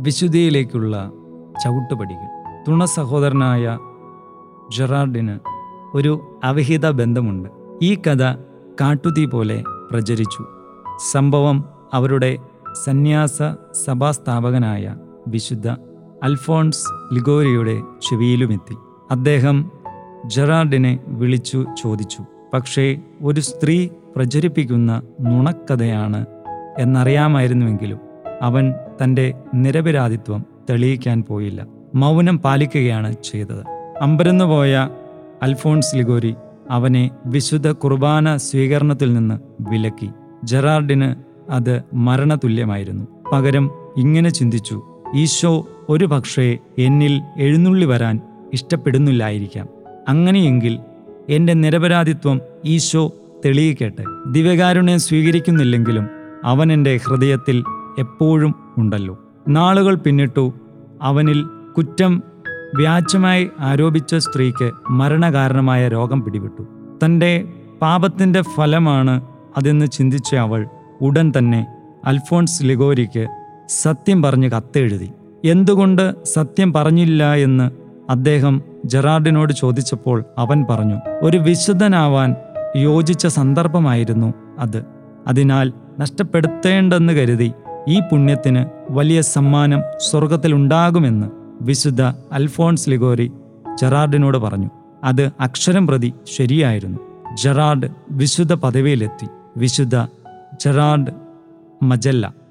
വിശുദ്ധിയിലേക്കുള്ള ചവിട്ടുപടികൾ തുണ സഹോദരനായ ജെറാർഡിന് ഒരു അവിഹിത ബന്ധമുണ്ട് ഈ കഥ കാട്ടുതീ പോലെ പ്രചരിച്ചു സംഭവം അവരുടെ സന്യാസ സഭാസ്ഥാപകനായ വിശുദ്ധ അൽഫോൺസ് ലിഗോരിയുടെ ചെവിയിലുമെത്തി അദ്ദേഹം ജെറാർഡിനെ വിളിച്ചു ചോദിച്ചു പക്ഷേ ഒരു സ്ത്രീ പ്രചരിപ്പിക്കുന്ന നുണക്കഥയാണ് എന്നറിയാമായിരുന്നുവെങ്കിലും അവൻ തൻ്റെ നിരപരാധിത്വം തെളിയിക്കാൻ പോയില്ല മൗനം പാലിക്കുകയാണ് ചെയ്തത് അമ്പരന്നുപോയ അൽഫോൺസ് ലിഗോരി അവനെ വിശുദ്ധ കുർബാന സ്വീകരണത്തിൽ നിന്ന് വിലക്കി ജെറാർഡിന് അത് മരണതുല്യമായിരുന്നു പകരം ഇങ്ങനെ ചിന്തിച്ചു ഈശോ ഒരു പക്ഷേ എന്നിൽ എഴുന്നള്ളി വരാൻ ഇഷ്ടപ്പെടുന്നില്ലായിരിക്കാം അങ്ങനെയെങ്കിൽ എൻ്റെ നിരപരാധിത്വം ഈശോ തെളിയിക്കട്ടെ ദിവ്യകാരുണ്യം സ്വീകരിക്കുന്നില്ലെങ്കിലും അവൻ എൻ്റെ ഹൃദയത്തിൽ എപ്പോഴും ഉണ്ടല്ലോ നാളുകൾ പിന്നിട്ടു അവനിൽ കുറ്റം വ്യാജമായി ആരോപിച്ച സ്ത്രീക്ക് മരണകാരണമായ രോഗം പിടിപെട്ടു തൻ്റെ പാപത്തിൻ്റെ ഫലമാണ് അതെന്ന് ചിന്തിച്ച അവൾ ഉടൻ തന്നെ അൽഫോൺസ് ലിഗോരിക്ക് സത്യം പറഞ്ഞ് കത്തെഴുതി എന്തുകൊണ്ട് സത്യം പറഞ്ഞില്ല എന്ന് അദ്ദേഹം ജെറാർഡിനോട് ചോദിച്ചപ്പോൾ അവൻ പറഞ്ഞു ഒരു വിശുദ്ധനാവാൻ യോജിച്ച സന്ദർഭമായിരുന്നു അത് അതിനാൽ നഷ്ടപ്പെടുത്തേണ്ടെന്ന് കരുതി ഈ പുണ്യത്തിന് വലിയ സമ്മാനം സ്വർഗത്തിലുണ്ടാകുമെന്ന് വിശുദ്ധ അൽഫോൺസ് ലിഗോരി ജെറാർഡിനോട് പറഞ്ഞു അത് അക്ഷരം പ്രതി ശരിയായിരുന്നു ജെറാർഡ് വിശുദ്ധ പദവിയിലെത്തി വിശുദ്ധ ജെറാർഡ് മജല്ല